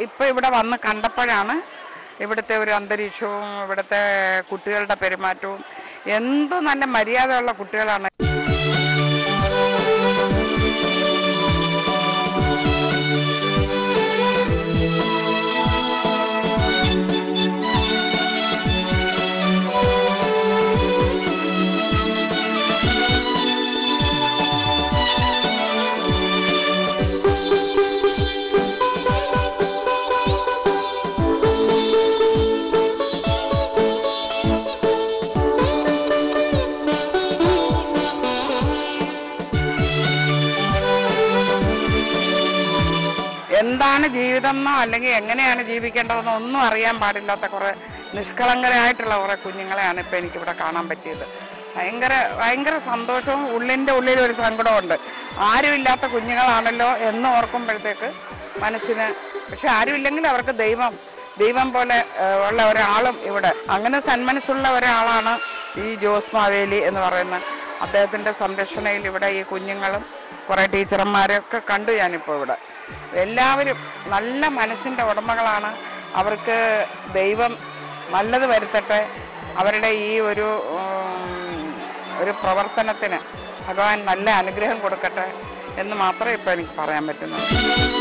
ഇപ്പം ഇവിടെ വന്ന് കണ്ടപ്പോഴാണ് ഇവിടുത്തെ ഒരു അന്തരീക്ഷവും ഇവിടുത്തെ കുട്ടികളുടെ പെരുമാറ്റവും എന്ത് നല്ല മര്യാദയുള്ള കുട്ടികളാണ് എന്താണ് ജീവിതം എന്നോ അല്ലെങ്കിൽ എങ്ങനെയാണ് ജീവിക്കേണ്ടതെന്നോ ഒന്നും അറിയാൻ പാടില്ലാത്ത കുറേ നിഷ്കളങ്കരായിട്ടുള്ള കുറേ കുഞ്ഞുങ്ങളെയാണ് ഇപ്പം എനിക്കിവിടെ കാണാൻ പറ്റിയത് ഭയങ്കര ഭയങ്കര സന്തോഷവും ഉള്ളിൻ്റെ ഉള്ളിൽ ഒരു സങ്കടമുണ്ട് ആരുമില്ലാത്ത കുഞ്ഞുങ്ങളാണല്ലോ എന്ന് ഓർക്കുമ്പോഴത്തേക്ക് മനസ്സിന് പക്ഷെ ആരുമില്ലെങ്കിൽ അവർക്ക് ദൈവം ദൈവം പോലെ ഏഹ്, ഉള്ള ഒരാളും ഇവിടെ അങ്ങനെ സന്മനസ്സുള്ള ഒരാളാണ് ഈ ജോസ് മാവേലി എന്ന് പറയുന്ന അദ്ദേഹത്തിൻ്റെ സംരക്ഷണയിൽ ഇവിടെ ഈ കുഞ്ഞുങ്ങളും കുറേ ടീച്ചർമാരെയൊക്കെ കണ്ടു ഞാനിപ്പോൾ ഇവിടെ എല്ലാവരും നല്ല മനസ്സിൻ്റെ ഉടമകളാണ് അവർക്ക് ദൈവം നല്ലത് വരുത്തട്ടെ അവരുടെ ഈ ഒരു ഉം, ഒരു പ്രവർത്തനത്തിന് ഭഗവാൻ നല്ല അനുഗ്രഹം കൊടുക്കട്ടെ എന്ന് മാത്രമേ ഇപ്പോൾ എനിക്ക് പറയാൻ പറ്റുന്നുള്ളൂ